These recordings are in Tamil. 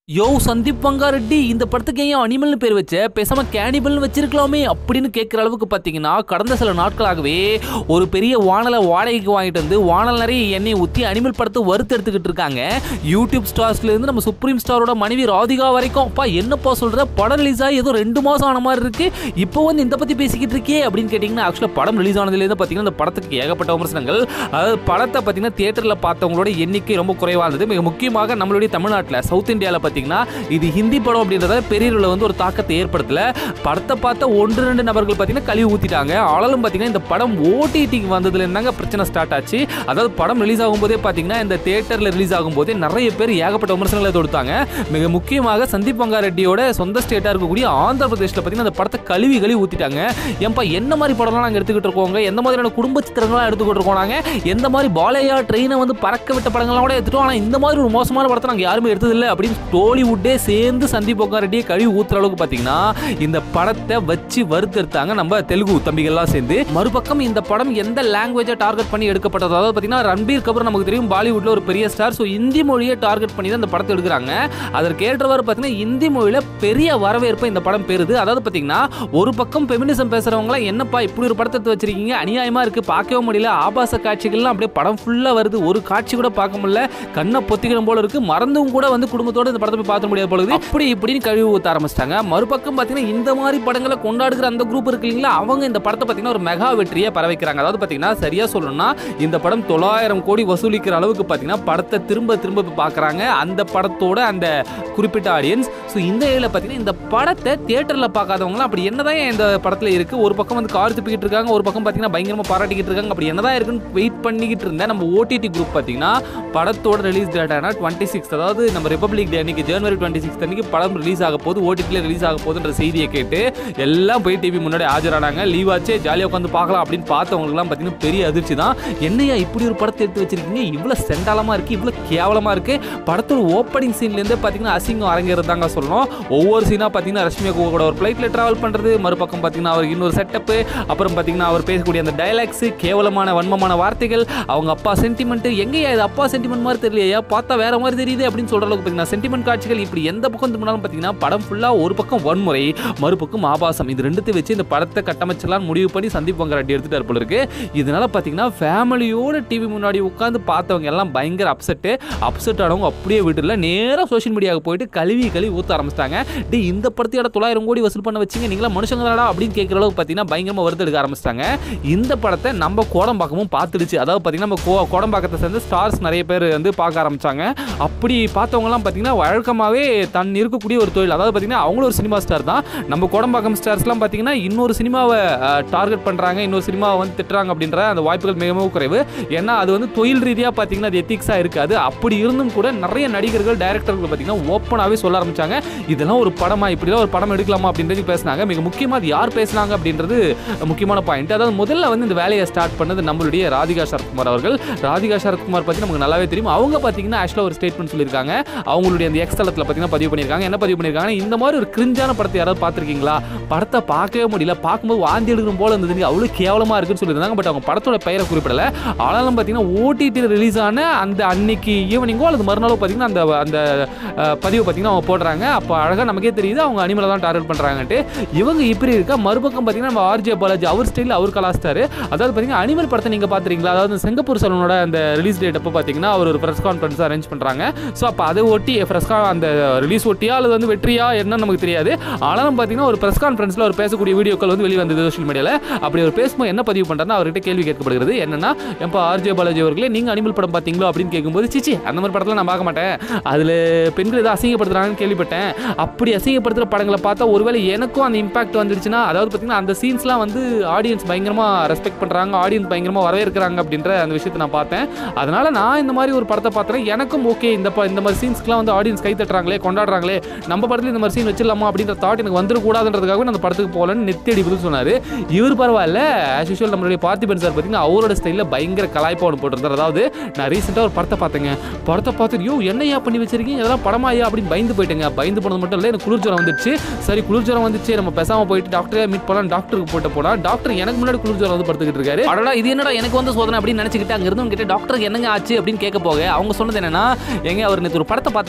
யோ சந்தீப் பங்காரெட்டி இந்த படத்துக்கு ஏன் அனிமல்னு பேர் வச்ச பேசாம கேனிபல்னு வச்சிருக்கலாமே அப்படின்னு கேட்குற அளவுக்கு பார்த்தீங்கன்னா கடந்த சில நாட்களாகவே ஒரு பெரிய வானலை வாடகைக்கு வாங்கிட்டு வந்து வானல் நிறைய எண்ணெய் ஊற்றி அனிமல் படத்தை வறுத்து எடுத்துக்கிட்டு இருக்காங்க யூடியூப் ஸ்டார்ஸ்ல இருந்து நம்ம சுப்ரீம் ஸ்டாரோட மனைவி ராதிகா வரைக்கும் அப்பா என்னப்பா சொல்ற படம் ரிலீஸ் ஆகி ஏதோ ரெண்டு மாசம் ஆன மாதிரி இருக்கு இப்போ வந்து இந்த பத்தி பேசிக்கிட்டு இருக்கே அப்படின்னு கேட்டிங்கன்னா ஆக்சுவலாக படம் ரிலீஸ் ஆனதுலேருந்து பார்த்தீங்கன்னா இந்த படத்துக்கு ஏகப்பட்ட விமர்சனங்கள் அதாவது படத்தை பார்த்தீங்கன்னா தியேட்டரில் பார்த்தவங்களோட எண்ணிக்கை ரொம்ப குறைவாக இருந்தது மிக முக்கியமாக நம்மளுடைய தமிழ்நாட்டில் சவுத் இந்தியாவில் பார்த்தீங்கன்னா இது ஹிந்தி படம் அப்படின்றத பெரிய அளவில் வந்து ஒரு தாக்கத்தை ஏற்படுத்தல படத்தை பார்த்த ஒன்று ரெண்டு நபர்கள் பார்த்தீங்கன்னா கழுவி ஊற்றிட்டாங்க ஆனாலும் பார்த்தீங்கன்னா இந்த படம் ஓடிடிக்கு வந்ததுல இருந்தாங்க பிரச்சனை ஸ்டார்ட் ஆச்சு அதாவது படம் ரிலீஸ் ஆகும்போதே பார்த்தீங்கன்னா இந்த தியேட்டரில் ரிலீஸ் ஆகும்போதே நிறைய பேர் ஏகப்பட்ட விமர்சனங்களை தொடுத்தாங்க மிக முக்கியமாக சந்தீப் பங்காரெட்டியோட சொந்த ஸ்டேட்டாக இருக்கக்கூடிய ஆந்திர பிரதேஷில் பார்த்தீங்கன்னா அந்த படத்தை கழுவி கழுவி ஊற்றிட்டாங்க ஏன்பா என்ன மாதிரி படம்லாம் நாங்கள் எடுத்துக்கிட்டு இருக்கோங்க எந்த மாதிரியான குடும்ப சித்திரங்கள்லாம் எடுத்துக்கிட்டு இருக்கோம் நாங்கள் எந்த மாதிரி பாலையா ட்ரெயினை வந்து பறக்க விட்ட படங்கள்லாம் கூட எடுத்துட்டோம் ஆனால் இந்த மாதிரி ஒரு மோசமான படத்தை நாங்கள் யாருமே எடுத்ததில்லை அப்படின்னு டோலிவுட்டே சேர்ந்து சந்தீப் பங்காரெட்டியை கழுவி ஊத்துற அளவுக்கு பார்த்தீங்கன்னா இந்த படத்தை வச்சு வறுத்தெடுத்தாங்க நம்ம தெலுங்கு தம்பிகள்லாம் சேர்ந்து மறுபக்கம் இந்த படம் எந்த லாங்குவேஜை டார்கெட் பண்ணி எடுக்கப்பட்டது அதாவது பார்த்தீங்கன்னா ரன்பீர் கபூர் நமக்கு தெரியும் பாலிவுட்ல ஒரு பெரிய ஸ்டார் ஸோ இந்தி மொழியை டார்கெட் பண்ணி தான் இந்த படத்தை எடுக்கிறாங்க அதற்கு ஏற்றவாறு பார்த்தீங்கன்னா இந்தி மொழியில் பெரிய வரவேற்பு இந்த படம் பெறுது அதாவது பார்த்தீங்கன்னா ஒரு பக்கம் ஃபெமினிசம் பேசுறவங்களாம் என்னப்பா இப்படி ஒரு படத்தை எடுத்து வச்சிருக்கீங்க அநியாயமா இருக்கு பார்க்கவே முடியல ஆபாச காட்சிகள்லாம் அப்படியே படம் ஃபுல்லாக வருது ஒரு காட்சி கூட பார்க்க முடியல கண்ணை பொத்திக்கணும் போல இருக்கு மறந்தும் கூட வந்து குடும்பத்தோட இந்த படத்தை போய் பார்க்க முடியாது போல இருக்குது அப்படி இப்படின்னு கழுவி ஊத்த ஆரம்பிச்சிட்டாங்க மறுபக்கம் பார்த்தீங்கன்னா இந்த மாதிரி படங்களை கொண்டாடுகிற அந்த குரூப் இருக்கு இல்லைங்களா அவங்க இந்த படத்தை பார்த்தீங்கன்னா ஒரு மெகா வெற்றியை பர வைக்கிறாங்க அதாவது பார்த்தீங்கன்னா சரியா சொல்லணும்னா இந்த படம் தொள்ளாயிரம் கோடி வசூலிக்கிற அளவுக்கு பார்த்தீங்கன்னா படத்தை திரும்ப திரும்ப போய் பார்க்குறாங்க அந்த படத்தோட அந்த குறிப்பிட்ட ஆடியன்ஸ் ஸோ இந்த ஏரியில் பார்த்தீங்கன்னா இந்த படத்தை தியேட்டரில் பார்க்காதவங்களாம் அப்படி என்னதான் இந்த படத்தில் இருக்கு ஒரு பக்கம் வந்து கார் துப்பிக்கிட்டு இருக்காங்க ஒரு பக்கம் பார்த்தீங்கன்னா பயங்கரமாக பாராட்டிக்கிட்டு இருக்காங்க அப்படி என்னதான் இருக்குன்னு வெயிட் பண்ணிக்கிட்டு இருந்தேன் நம்ம ஓடிடி குரூப் பார்த்தீங்கன்னா படத்தோட ரிலீஸ் டேட்டானா டுவெண்ட்டி சிக்ஸ் அதாவது நம்ம ரிப்பப்ளிக் டே அன்னைக்கு ஜனவரி டுவெண்ட்டி சிக்ஸ் அன்னைக்கு படம் ரிலீஸ் ஆக போகுது ஓடிடியில் ரிலீஸ் ஆக போகுதுன்ற செய்தியை கேட்டு எல்லாம் போய் டிவி முன்னாடி ஆஜரானாங்க லீவ் ஆச்சே ஜாலியாக உட்காந்து பார்க்கலாம் அப்படின்னு பார்த்தவங்களுக்குலாம் பார்த்தீங்கன்னா பெரிய அதிர்ச்சி தான் என்னையா இப்படி ஒரு படத்தை எடுத்து வச்சிருக்கீங்க இவ்வளோ செண்டாலமாக இருக்குது இவ்வளோ கேவலமாக இருக்குது படத்தோட ஓப்பனிங் சீன்லேருந்தே பார்த்தீங்கன்னா அசிங்கம் அரங்கேறதாங்க சொல்லணும் ஒவ்வொரு சீனாக பார்த்தீங்கன்னா ரஷ்மியா கூட ஒரு ஃப்ளைட்டில் ட்ராவல் பண்ணுறது மறுபக்கம் பார்த்தீங்கன்னா அவருக்கு இன்னொரு செட்டப்பு அப்புறம் பார்த்தீங்கன்னா அவர் பேசக்கூடிய அந்த டைலாக்ஸு கேவலமான வன்மமான வார்த்தைகள் அவங்க அப்பா சென்டிமெண்ட்டு எங்கேயா இது அப்பா சென்டிமெண்ட் மாதிரி தெரியலையா பார்த்தா வேற மாதிரி தெரியுது அப்படின்னு சொல்கிற அளவுக்கு பார்த்தீங்கன்னா சென்டிமெண்ட் காட்சிகள் இப்படி எந்த பக்கம் திரும்பினாலும் பார்த்தீங்கன்னா படம் ஃபுல்லாக ஒரு பக்கம் வன்முறை மறுபக்கம் ஆபாசம் இது ரெண்டுத்தை வச்சு இந்த படத்தை கட்டமைச்சலாம் முடிவு பண்ணி சந்தீப் பங்கராட்டி எடுத்துட்டார் போல இருக்கு இதனால பார்த்தீங்கன்னா ஃபேமிலியோட டிவி முன்னாடி உட்காந்து பார்த்தவங்க எல்லாம் பயங்கர அப்செட்டு அப்செட் ஆனவங்க அப்படியே விட்டுல நேராக சோஷியல் மீடியாவுக்கு போயிட்டு கழுவி கழுவி ஊற்ற ஆரம்பிச்சிட்டாங்க டி இந்த படத்தையோட தொள்ளாயிரம் கோடி வசூல் பண்ண வச்சிங்க நீங்களா மனுஷங்களாடா அப்படின்னு கேட்குற அளவுக்கு பார்த்தீங்கன்னா பயங்கரமாக வருது எடுக்க ஆரம்பிச்சிட்டாங்க இந்த படத்தை நம்ம கோடம்பாக்கமும் பார்த்துடுச்சு அதாவது பார்த்தீங்கன்னா நம்ம கோ கோடம்பாக்கத்தை சேர்ந்து ஸ்டார்ஸ் நிறைய பேர் வந்து பார்க்க ஆரம்பிச்சாங்க அப்படி பார்த்தவங்கலாம் பார்த்தீங்கன்னா வழக்கமாகவே தன் இருக்கக்கூடிய ஒரு தொழில் அதாவது பார்த்தீங்கன்னா அவங்களும் ஒரு சினிமா ஸ்டார் தான் நம்ம கோடம்பாக்கம் ஸ்டார்ஸ்லாம் பார்த்தீங்கன்னா இன்னொரு சினிமாவை டார்கெட் பண்ணுறாங்க இன்னொரு சினிமாவை வந்து திட்டுறாங்க அப்படின்ற அந்த வாய்ப்புகள் மிக மிக குறைவு ஏன்னா அது வந்து தொழில் ரீதியாக பார்த்தீங்கன்னா அது எத்திக்ஸாக இருக்காது அப்படி இருந்தும் கூட நிறைய நடிகர்கள் டைரக்டர்கள் பார்த்தீங்கன்னா ஓப்பனாகவே சொல்ல ஆரம்பிச்சாங்க இதெல்லாம் ஒரு படமா இப்படிலாம் ஒரு படம் எடுக்கலாமா அப்படின்றது பேசினாங்க மிக முக்கியமாக அது யார் பேசுனாங்க அப்படின்றது முக்கியமான பாயிண்ட் அதாவது முதல்ல வந்து இந்த வேலையை ஸ்டார்ட் பண்ணது நம்மளுடைய ராதிகா சரத்குமார் அவர்கள் ராதிகா சரத்குமார் பற்றி நமக்கு நல்லாவே தெரியும் அவங்க பார்த்தீங்கன்னா ஆக்சுவலாக ஒரு ஸ்டேட்மெண்ட் சொல்லியிருக்காங்க அவங்களுடைய அந்த எக்ஸ் தளத்தில் பார்த்தீங்கன்னா பதிவு பண்ணியிருக்காங்க என்ன பதிவு பண்ணியிருக்காங்க இந்த மாதிரி ஒரு கிரிஞ்சான படத்தை யாராவது பார்த்துருக்கீங்களா படத்தை பார்க்கவே முடியல பார்க்கும்போது வாந்தி எடுக்கிற போல இருந்தது அவ்வளோ கேவலமாக இருக்குன்னு சொல்லியிருந்தாங்க பட் அவங்க படத்தோட பெயரை குறிப்பிடல ஆனாலும் பார்த்தீங்கன்னா ஓடிடி ரிலீஸ் ஆன அந்த அன்னைக்கு ஈவினிங்கோ அல்லது மறுநாளோ பார்த்தீங்கன்னா அந்த அந்த அஹ், பதிவு பார்த்தீங்கன்னா அவங்க போடுறாங்க அப்போ அழகாக நமக்கே தெரியுது அவங்க அனிமலை தான் டார்கெட் பண்ணுறாங்கன்ட்டு இவங்க இப்படி இருக்கா மறுபக்கம் பார்த்தீங்கன்னா நம்ம ஆர்ஜே பாலாஜி அவர் ஸ்டைலில் அவர் கலாஸ்டாரு அதாவது பார்த்தீங்கன்னா அனிமல் படத்தை நீங்கள் பார்த்துறீங்களா அதாவது இந்த சிங்கப்பூர் சலூனோட அந்த ரிலீஸ் டேட் அப்போ பார்த்தீங்கன்னா அவர் ஒரு ப்ரெஸ் கான்ஃபரன்ஸ் அரேஞ்ச் பண்ணுறாங்க ஸோ அப்போ அதை ஒட்டி ப்ரெஸ் அந்த ரிலீஸ் ஒட்டியா அல்லது வந்து வெற்றியா என்னன்னு நமக்கு தெரியாது ஆனாலும் பார்த்தீங்கன்னா ஒரு ப்ரெஸ் கான்ஃபரன்ஸில் அவர் பேசக்கூடிய வீடியோக்கள் வந்து வெளியே வந்தது சோஷியல் மீடியாவில் அப்படி ஒரு பேசும்போது என்ன பதிவு பண்ணுறாருன்னா அவர்கிட்ட கேள்வி கேட்கப்படுகிறது என்னன்னா எப்போ ஆர்ஜே பாலாஜி அவர்களே நீங்கள் அனிமல் படம் பார்த்தீங்களோ அப்படின்னு கேட்கும்போது சிச்சி அந்த மாதிரி படத்தில் நான் பார்க்க மாட்டேன் அதில் பெண்கள் ஏதோ அசிங்கப்படுத்துறாங்கன்னு கேள்விப்பட்டேன் அப்படி அசிங்கப்படுத்துகிற படங்களை பார்த்தா ஒருவேளை எனக்கும் அந்த இம்பாக்ட் வந்துடுச்சுன்னா அதாவது பார்த்தீங்கன்னா அந்த சீன்ஸ்லாம் வந்து ஆடியன்ஸ் பயங்கரமாக ரெஸ்பெக்ட் பண்ணுறாங்க ஆடியன்ஸ் பயங்கரமாக வரவேற்கிறாங்க அப்படின்ற அந்த விஷயத்தை நான் பார்த்தேன் அதனால நான் இந்த மாதிரி ஒரு படத்தை பார்த்தேன் எனக்கும் ஓகே இந்த ப- இந்த மாதிரி சீன்ஸ்க்குலாம் வந்து ஆடியன்ஸ் கை தட்டுறாங்களே கொண்டாடுறாங்களே நம்ம படத்தில் இந்த மாதிரி சீன் வச்சிடலாமா அப்படின்ற தாட் எனக்கு வந்துடக்கூடாதுன்றதுக்காக நான் அந்த படத்துக்கு போகலன்னு நெத்தடி பதில் சொன்னார் இவர் பரவாயில்ல ஆஸ் யூஷுவல் நம்மளுடைய பார்த்திபன் சார் பார்த்தீங்கன்னா அவரோட ஸ்டைலில் பயங்கர கலாய்ப்பா ஒன்று போட்டிருந்தார் அதாவது நான் ரீசெண்டாக ஒரு படத்தை பார்த்தேங்க படத்தை பார்த்துட்டு யோ என்னையா பண்ணி வச்சிருக்கீங்க இதெல்லாம் படமாயா அப்படின்னு பயந்து போயிட்டேங்க பயந்து போனது மட்டும் இல்லை எனக்கு குளிர்ஜரம் வந்துச்சு சரி குளிர்ஜரம் வந்துச்சு நம்ம பேசாம போயிட்டு டாக்டரே மீட் பண்ணலாம் டாக்டருக்கு போட்டு போனா டாக்டர் எனக்கு முன்னாடி குளிர்ஜரம் வந்து படுத்துக்கிட்டு இருக்காரு அடடா இது என்னடா எனக்கு வந்து சோதனை அப்படின்னு நினைச்சுக்கிட்டு அங்க இருந்து கிட்ட டாக்டருக்கு என்னங்க ஆச்சு அப்படின்னு கேட்க போக அவங்க சொன்னது என்னன்னா எங்க அவர் நேற்று ஒரு படத்தை பார்த்தாருங்க அந்த படத்தை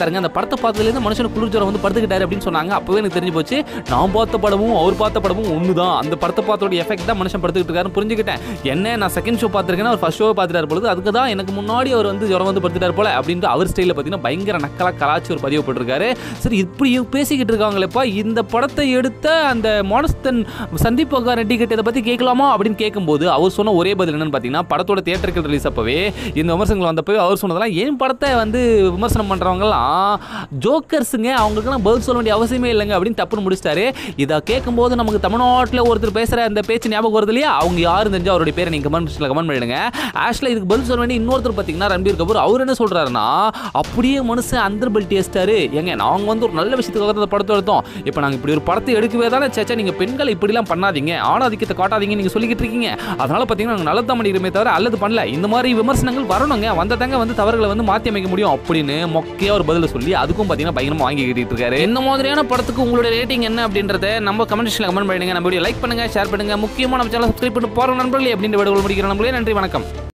படத்தை பார்த்ததுலேருந்து மனுஷனுக்கு குளிர்ஜரம் வந்து படுத்துக்கிட்டாரு அப்படின்னு சொன்னாங்க அப்பவே எனக்கு தெரிஞ்சு போச்சு நான் பார்த்த படமும் அவர் பார்த்த படமும் ஒன்று தான் அந்த படத்தை பார்த்தோட எஃபெக்ட் தான் மனுஷன் படுத்துக்கிட்டு இருக்காருன்னு புரிஞ்சுக்கிட்டேன் என்ன நான் செகண்ட் ஷோ பார்த்துருக்கேன் அவர் ஃபர்ஸ்ட் ஷோ பார்த்துட்டார் பொழுது அதுக்கு தான் எனக்கு முன்னாடி அவர் வந்து ஜுரம் வந்து படுத்துட்டார் போல அப்படின்ட்டு அவர் ஸ்டைலில் பார்த்தீங்கன்னா பயங்கர நக்கலா கலாச்சி ஒரு பதிவு போட்டிருக்காரு சரி இப்படி பேசிக்கிட்டு இருக்காங்களேப்பா இந்த படத்தை எடுத்த அந்த மானஸ்தன் சந்தீப் பகா ரெட்டி கிட்ட இதை பற்றி கேட்கலாமா அப்படின்னு கேட்கும்போது அவர் சொன்ன ஒரே பதில் என்னன்னு பார்த்தீங்கன்னா படத்தோட தியேட்டருக்கு ரிலீஸ் அப்பவே இந்த விமர்சனங்கள் வந்தப்போ அவர் சொன்னதெல்லாம் ஏன் படத்தை வந்து விமர்சனம் பண்ணுறவங்கலாம் ஜோக்கர்ஸுங்க அவங்களுக்குலாம் பதில் சொல்ல வேண்டிய அவசியமே இல்லைங்க அப்படின்னு தப்புன்னு முடிச்சிட்டாரு இதை கேட்கும்போது நமக்கு தமிழ்நாட்டில் ஒருத்தர் பேசுகிற அந்த பேச்சு ஞாபகம் வருது இல்லையா அவங்க யாரும் தெரிஞ்சு அவருடைய பேரை நீங்கள் கமெண்ட் செக்ஷனில் கமெண்ட் பண்ணிடுங்க ஆக்சுவலாக இதுக்கு பதில் சொல்ல வேண்டிய இன்னொருத்தர் பார்த்தீங்கன்னா ரன்பீர் கபூர் அவர் என்ன சொல்கிறாருன்னா அப்படியே மனுஷன் அந்தர் பெல்ட் டேஸ்டாரு ஏங்க நாங்கள் வந்து ஒரு நல்ல விஷயத்துக்காக தான் இந்த படத்தை எடுத்தோம் இப்போ நாங்கள் இப்படி ஒரு படத்தை எடுக்கவே தானே சேச்சா நீங்கள் பெண்களை இப்படிலாம் பண்ணாதீங்க ஆணாதிக்கத்தை காட்டாதீங்கன்னு நீங்கள் சொல்லிக்கிட்டு இருக்கீங்க அதனால பார்த்தீங்கன்னா நாங்கள் நல்லது தான் பண்ணிக்கிறோமே தவிர அல்லது பண்ணல இந்த மாதிரி விமர்சனங்கள் வரணுங்க வந்ததாங்க வந்து தவறுகளை வந்து மாற்றி அமைக்க முடியும் அப்படின்னு மொக்கையாக ஒரு பதில் சொல்லி அதுக்கும் பார்த்தீங்கன்னா பயங்கரமாக வாங்கி கட்டிட்டு இருக்காரு இந்த மாதிரியான படத்துக்கு உங்களுடைய ரேட்டிங் என்ன அப்படின்றத நம்ம கமெண்ட் செக்ஷனில் கமெண்ட் பண்ணுங்க நம்ம வீடியோ லைக் பண்ணுங்க ஷேர் பண்ணுங்க முக்கியமாக நம்ம சேனல் சப்ஸ்கிரைப் பண்ணி போகிற நண்பர்களே அப்படின்ற விட முடிக்கிற நண்பர்களே நன்றி வணக்கம்